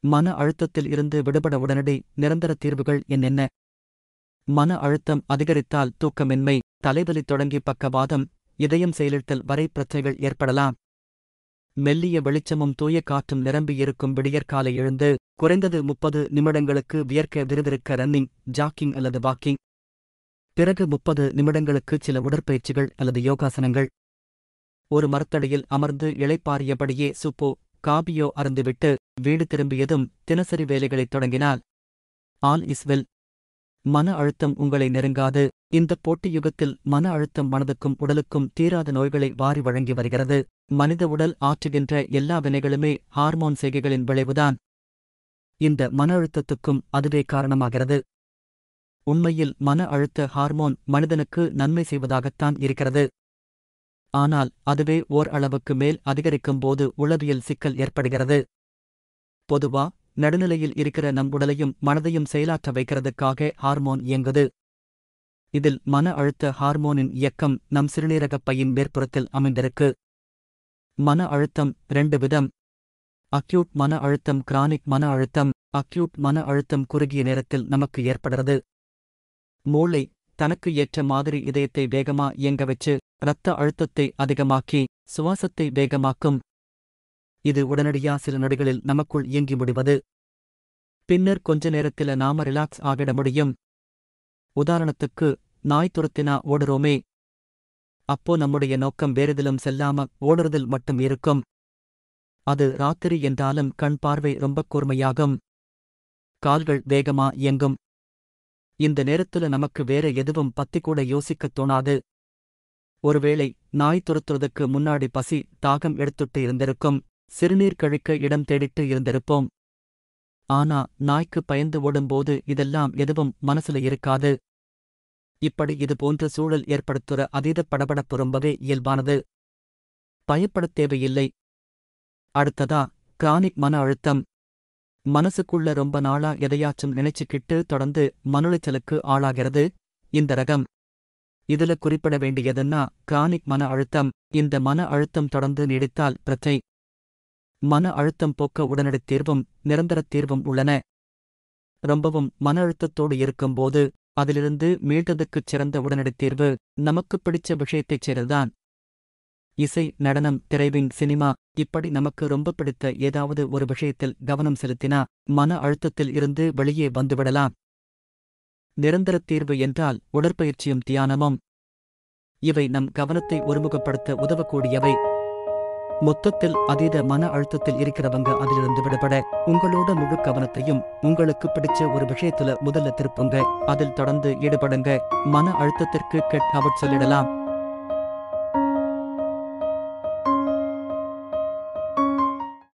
மன அழுத்தத்தில் இருந்து விடுபட உடனடி நிரந்தர தீர்வுகள் என்னென்ன மன அழுத்தம் அதிகரித்தால் தூக்கமின்மை தலைவலி தொடங்கி பக்கவாதம் இதயம் செயலிழத்தல் வரை பிரச்சனைகள் ஏற்படலாம் மெல்லிய வெளிச்சமும் தூய காற்றும் நிரம்பியிருக்கும் விடியற்காலை எழுந்து குறைந்தது முப்பது நிமிடங்களுக்கு வியர்க்க விறுவிறுக்க ரன்னிங் ஜாக்கிங் அல்லது வாக்கிங் பிறகு முப்பது நிமிடங்களுக்கு சில உடற்பயிற்சிகள் அல்லது யோகாசனங்கள் ஒரு மரத்தடியில் அமர்ந்து இளைப்பாறியபடியே சுப்போ காபியோ அருந்துவிட்டு வீடு திரும்பியதும் தினசரி வேலைகளைத் தொடங்கினால் ஆல் இஸ் வெல் மன அழுத்தம் உங்களை நெருங்காது இந்த போட்டி யுகத்தில் மன அழுத்தம் மனதுக்கும் உடலுக்கும் தீராத நோய்களை வாரி வழங்கி வருகிறது மனித உடல் ஆற்றுகின்ற எல்லா வினைகளுமே ஹார்மோன் செய்கைகளின் விளைவுதான் இந்த மன அழுத்தத்துக்கும் அதுவே காரணமாகிறது உண்மையில் மன அழுத்த ஹார்மோன் மனிதனுக்கு நன்மை செய்வதாகத்தான் இருக்கிறது ஆனால் அதுவே ஓர் அளவுக்கு மேல் அதிகரிக்கும் போது உளவியல் சிக்கல் ஏற்படுகிறது பொதுவா நடுநிலையில் இருக்கிற நம் உடலையும் மனதையும் செயலாற்ற வைக்கிறதுக்காக ஹார்மோன் இயங்குது இதில் மன அழுத்த ஹார்மோனின் இயக்கம் நம் சிறுநீரகப் பையின் மேற்புறத்தில் அமைந்திருக்கு மன அழுத்தம் ரெண்டு விதம் அக்யூட் மன அழுத்தம் கிரானிக் மன அழுத்தம் அக்யூட் மன அழுத்தம் குறுகிய நேரத்தில் நமக்கு ஏற்படுறது மூளை தனக்கு ஏற்ற மாதிரி இதயத்தை வேகமா இயங்க வச்சு இரத்த அழுத்தத்தை அதிகமாக்கி சுவாசத்தை வேகமாக்கும் இது உடனடியா சில நொடிகளில் நமக்குள் இயங்கி முடிவது பின்னர் கொஞ்ச நேரத்தில நாம ரிலாக்ஸ் ஆகிட முடியும் உதாரணத்துக்கு நாய் துரத்தினா ஓடுறோமே அப்போ நம்முடைய நோக்கம் வேறெதிலும் செல்லாம ஓடுறதில் மட்டும் இருக்கும் அது ராத்திரி என்றாலும் கண் பார்வை ரொம்ப கூர்மையாகும் கால்கள் வேகமா இயங்கும் இந்த நேரத்துல நமக்கு வேற எதுவும் பத்தி கூட யோசிக்கத் தோணாது ஒருவேளை நாய் துரத்துறதுக்கு முன்னாடி பசி தாகம் எடுத்துட்டு இருந்திருக்கும் சிறுநீர் கழிக்க இடம் தேடிட்டு இருந்திருப்போம் ஆனா நாய்க்கு பயந்து ஓடும்போது இதெல்லாம் எதுவும் மனசுல இருக்காது இப்படி இது போன்ற சூழல் ஏற்படுத்துற அதீத படபடப்பு ரொம்பவே இயல்பானது பயப்படத் தேவையில்லை அடுத்ததா கிரானிக் மன அழுத்தம் மனசுக்குள்ள ரொம்ப நாளா எதையாச்சும் நினைச்சுக்கிட்டு தொடர்ந்து மனுளைச்சலுக்கு ஆளாகிறது இந்த ரகம் இதுல குறிப்பிட வேண்டியதுன்னா கிரானிக் மன அழுத்தம் இந்த மன அழுத்தம் தொடர்ந்து நீடித்தால் பிரச்சனை மன அழுத்தம் போக்க உடனடித் தீர்வும் நிரந்தரத் தீர்வும் உள்ளன ரொம்பவும் மன அழுத்தத்தோடு இருக்கும்போது அதிலிருந்து மீட்டதுக்குச் சிறந்த உடனடித் தீர்வு நமக்குப் பிடிச்ச விஷயத்தைச் செய்றதுதான் இசை நடனம் திரைவின் சினிமா இப்படி நமக்கு ரொம்ப பிடித்த ஏதாவது ஒரு விஷயத்தில் கவனம் செலுத்தினா மன அழுத்தத்தில் இருந்து வெளியே வந்துவிடலாம் நிரந்தரத் தீர்வு என்றால் உடற்பயிற்சியும் தியானமும் இவை நம் கவனத்தை ஒருமுகப்படுத்த உதவக்கூடியவை மொத்தத்தில் அதீத மன அழுத்தத்தில் இருக்கிறவங்க அதிலிருந்து விடுபட உங்களோட முழு கவனத்தையும் உங்களுக்கு பிடிச்ச ஒரு விஷயத்துல முதல்ல திருப்புங்க அதில் தொடர்ந்து ஈடுபடுங்க மன அழுத்தத்திற்கு கெட் அவுட் சொல்லிடலாம்